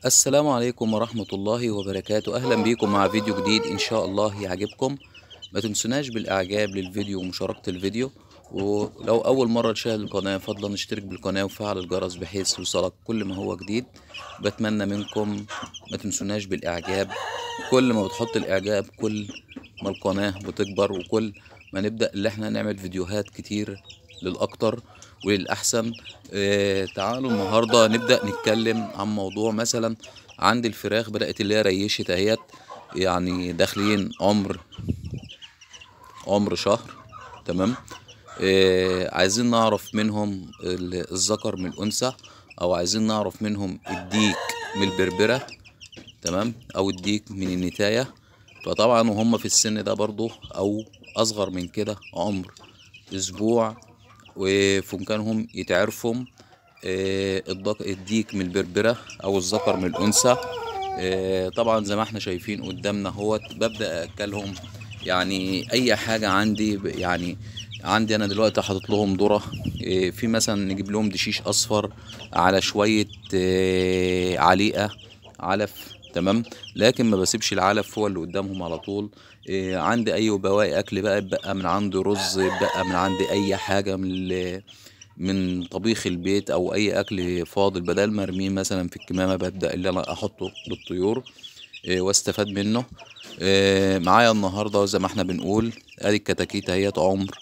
السلام عليكم ورحمة الله وبركاته أهلا بيكم مع فيديو جديد إن شاء الله يعجبكم ما تنسوناش بالإعجاب للفيديو ومشاركة الفيديو ولو أول مرة تشاهد القناة فضلا اشترك بالقناة وفعل الجرس بحيث يوصلك كل ما هو جديد بتمنى منكم ما تنسوناش بالإعجاب كل ما بتحط الإعجاب كل ما القناة بتكبر وكل ما نبدأ اللي احنا نعمل فيديوهات كتير للأكتر وللأحسن اه تعالوا النهاردة نبدأ نتكلم عن موضوع مثلا عند الفراخ بدأت اللي هي ريشت اهيت يعني داخلين عمر عمر شهر تمام اه عايزين نعرف منهم ال- الذكر من الأنثى أو عايزين نعرف منهم الديك من البربرة تمام أو الديك من النتاية فطبعا وهم في السن ده برضو أو أصغر من كده عمر أسبوع وفمكانهم يتعرفوا آه، الضك- الديك من البربرة أو الذكر من الأنثى آه، طبعا زي ما احنا شايفين قدامنا هوت ببدأ أكلهم يعني أي حاجة عندي ب- يعني عندي أنا دلوقتي حاطط لهم ذرة آه، في مثلا نجيب لهم دشيش أصفر على شوية آه، عليقة علف تمام لكن ما بسيبش العلف هو اللي قدامهم على طول إيه عندي اي بواقي اكل بقى بقى من عندي رز بقى من عندي اي حاجه من ال- من طبيخ البيت او اي اكل فاضل بدل ما ارميه مثلا في الكمامه ببدا اللي انا احطه للطيور إيه واستفاد منه إيه معايا النهارده زي ما احنا بنقول ادي الكتاكيت اهيت عمر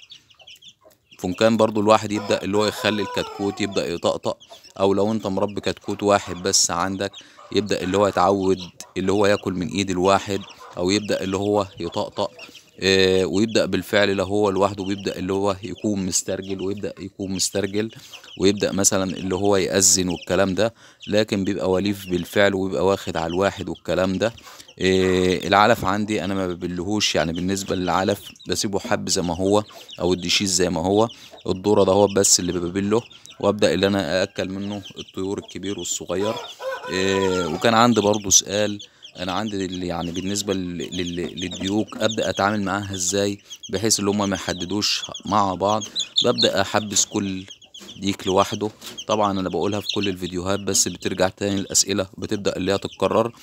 فمكان برضو الواحد يبدأ اللي هو يخلي الكتكوت يبدأ يطقطق او لو انت مربي كتكوت واحد بس عندك يبدأ اللي هو يتعود اللي هو ياكل من ايد الواحد او يبدأ اللي هو يطقطق آه، ويبدأ بالفعل لو هو لوحده بيبدأ اللي هو يكون مسترجل ويبدأ يكون مسترجل ويبدأ مثلا اللي هو يأذن والكلام ده لكن بيبقى وليف بالفعل ويبقى واخد على الواحد والكلام ده آه، العلف عندي انا ما ببلهوش يعني بالنسبة للعلف بسيبه حب زي ما هو او الدشيش زي ما هو الذرة ده هو بس اللي ببله وابدأ اللي انا ااكل منه الطيور الكبير والصغير آه، وكان عندي برضو سؤال انا عندي ال- يعني بالنسبه لل- لل- للديوك ابدا اتعامل معاها ازاي بحيث ان هم ما يحددوش مع بعض ببدا احبس كل ديك لوحده طبعا انا بقولها في كل الفيديوهات بس بترجع تاني الاسئله بتبدا اللي هي تتكرر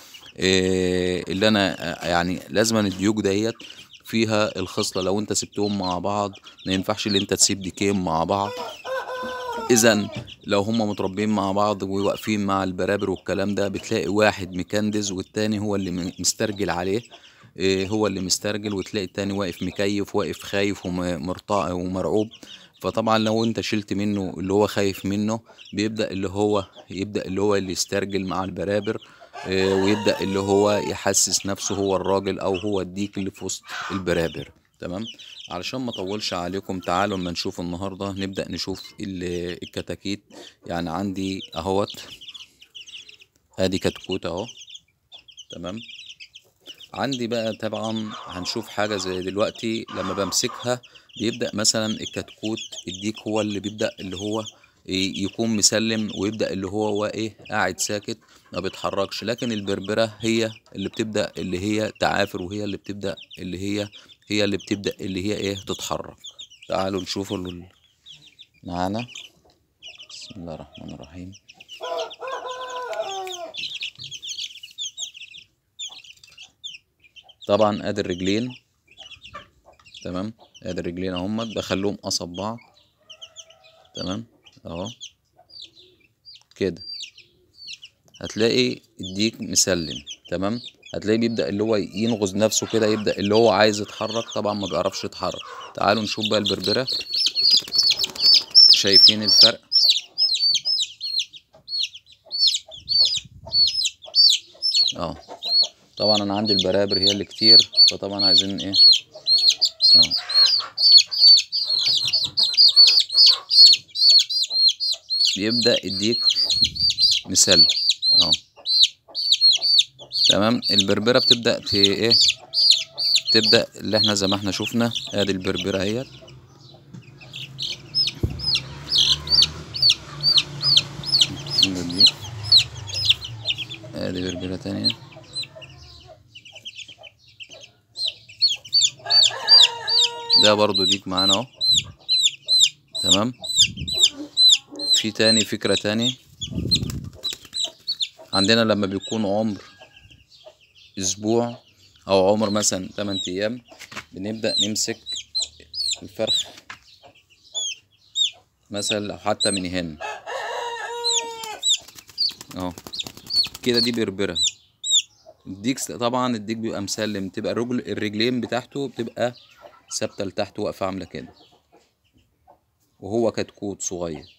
إيه اللي انا آه، يعني لازم الديوك ديت فيها الخصله لو انت سبتهم مع بعض ما ينفعش اللي انت تسيب ديكين مع بعض اذا لو هما متربيين مع بعض وواقفين مع البرابر والكلام ده بتلاقي واحد مكندز والتاني هو اللي م- مسترجل عليه إيه هو اللي مسترجل وتلاقي التاني واقف مكيف واقف خايف ومرتاع ومرعوب فطبعا لو انت شلت منه اللي هو خايف منه بيبدأ اللي هو يبدأ اللي هو اللي يسترجل مع البرابر إيه ويبدأ اللي هو يحسس نفسه هو الراجل او هو الديك اللي في وسط البرابر تمام علشان ما اطولش عليكم تعالوا اما نشوف النهارده نبدأ نشوف ال- الكتاكيت يعني عندي اهوت ادي كتكوت اهو تمام عندي بقى طبعا هنشوف حاجة زي دلوقتي لما بمسكها بيبدأ مثلا الكتكوت الديك هو اللي بيبدأ اللي هو ي- يكون مسلم ويبدأ اللي هو هو ايه قاعد ساكت ما بيتحركش لكن البربرة هي اللي بتبدأ اللي هي تعافر وهي اللي بتبدأ اللي هي هي اللي بتبدأ اللي هي ايه تتحرك تعالوا نشوف ال- معانا بسم الله الرحمن الرحيم طبعا ادي الرجلين تمام ادي الرجلين اهم بخليهم قصب بعض تمام اهو كده هتلاقي الديك مسلم تمام هتلاقيه بيبدأ اللي هو ينغز نفسه كده يبدأ اللي هو عايز يتحرك طبعا ما بيعرفش يتحرك تعالوا نشوف بقى البربرة شايفين الفرق اه طبعا انا عندي البرابر هي اللي كتير فطبعا عايزين ايه اه بيبدأ يديك مثال اه تمام البربرة بتبدأ في ايه تبدأ اللي احنا زي ما احنا شفنا ادي البربرة اهيت دي ادي بربرة تانية ده برضو ديك معانا اهو تمام في تاني فكرة تاني عندنا لما بيكون عمر اسبوع او عمر مثلا 8 ايام بنبدأ نمسك الفرخ مثلا أو حتى من هنا اهو كده دي بربرة الديك س- طبعا الديك بيبقى مسلم تبقى الرجل الرجلين بتاعته بتبقى ثابتة لتحت واقفة عاملة كده وهو كتكوت صغير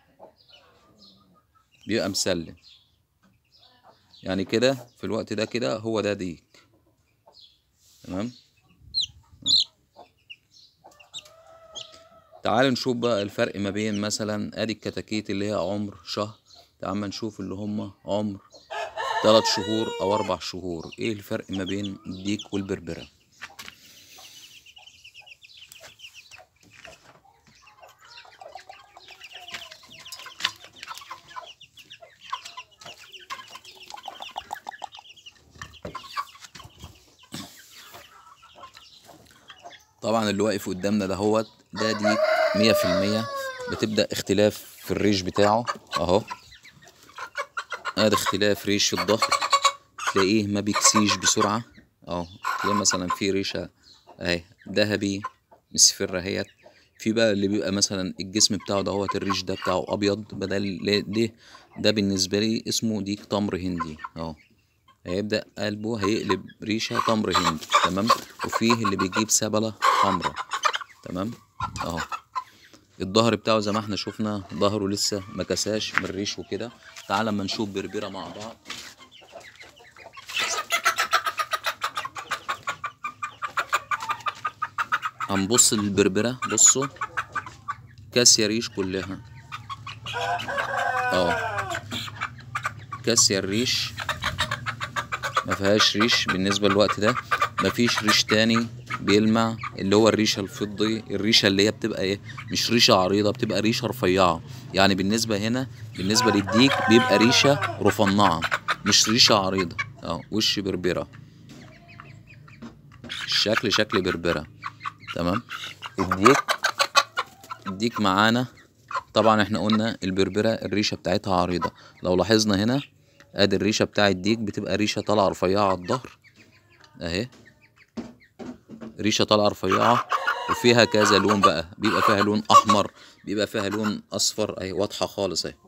بيبقى مسلم يعني كده في الوقت ده كده هو ده ديك تمام تعال نشوف بقى الفرق ما بين مثلا ادي الكتاكيت اللي هي عمر شهر تعال ما نشوف اللي هم عمر ثلاث شهور او اربع شهور ايه الفرق ما بين الديك والبربرة طبعا اللي واقف قدامنا ده هو ده ديك مية في المية بتبدأ اختلاف في الريش بتاعه اهو ادي اختلاف ريش الظهر تلاقيه ما بيكسيش بسرعة اهو تلاقيه مثلا في ريشة اهي ذهبي مصفرة اهيت في بقى اللي بيبقى مثلا الجسم بتاعه دهوت الريش ده بتاعه ابيض بدل ده ده بالنسبة لي اسمه ديك تمر هندي اهو هيبدأ قلبه هيقلب ريشة تمر هندي تمام وفيه اللي بيجيب سبلة حمرا تمام اهو الظهر بتاعه زي ما احنا شفنا ظهره لسه ما كساش من الريش وكده تعال اما نشوف بربرة مع بعض هنبص للبربرة بصوا كاسية ريش كلها اه كاسية الريش ما فيهاش ريش بالنسبة للوقت ده ما فيش ريش تاني بيلمع اللي هو الريشة الفضي الريشة اللي هي بتبقى ايه مش ريشة عريضة بتبقى ريشة رفيعة يعني بالنسبة هنا بالنسبة للديك بيبقى ريشة رفنعة مش ريشة عريضة اه وش بربرة الشكل شكل بربرة تمام الديك الديك معانا طبعا احنا قلنا البربرة الريشة بتاعتها عريضة لو لاحظنا هنا ادي الريشة بتاع الديك بتبقى ريشة طالعة رفيعة على الظهر اهي ريشة طالعة رفيعة وفيها كذا لون بقى بيبقى فيها لون احمر بيبقى فيها لون اصفر اهي واضحة خالص اهي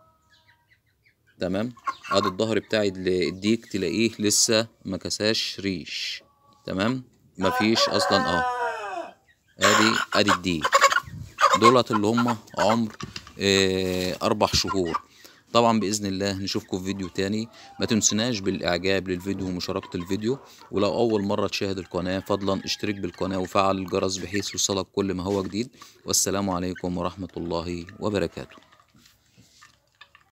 تمام ادي الظهر بتاع ال- الديك تلاقيه لسه ما كساش ريش تمام مفيش اصلا اه ادي ادي الديك دولت اللي هم عمر آه، اربع شهور طبعا باذن الله نشوفكم في فيديو تاني ما تنسناش بالاعجاب للفيديو ومشاركه الفيديو ولو اول مره تشاهد القناه فضلا اشترك بالقناه وفعل الجرس بحيث يوصلك كل ما هو جديد والسلام عليكم ورحمه الله وبركاته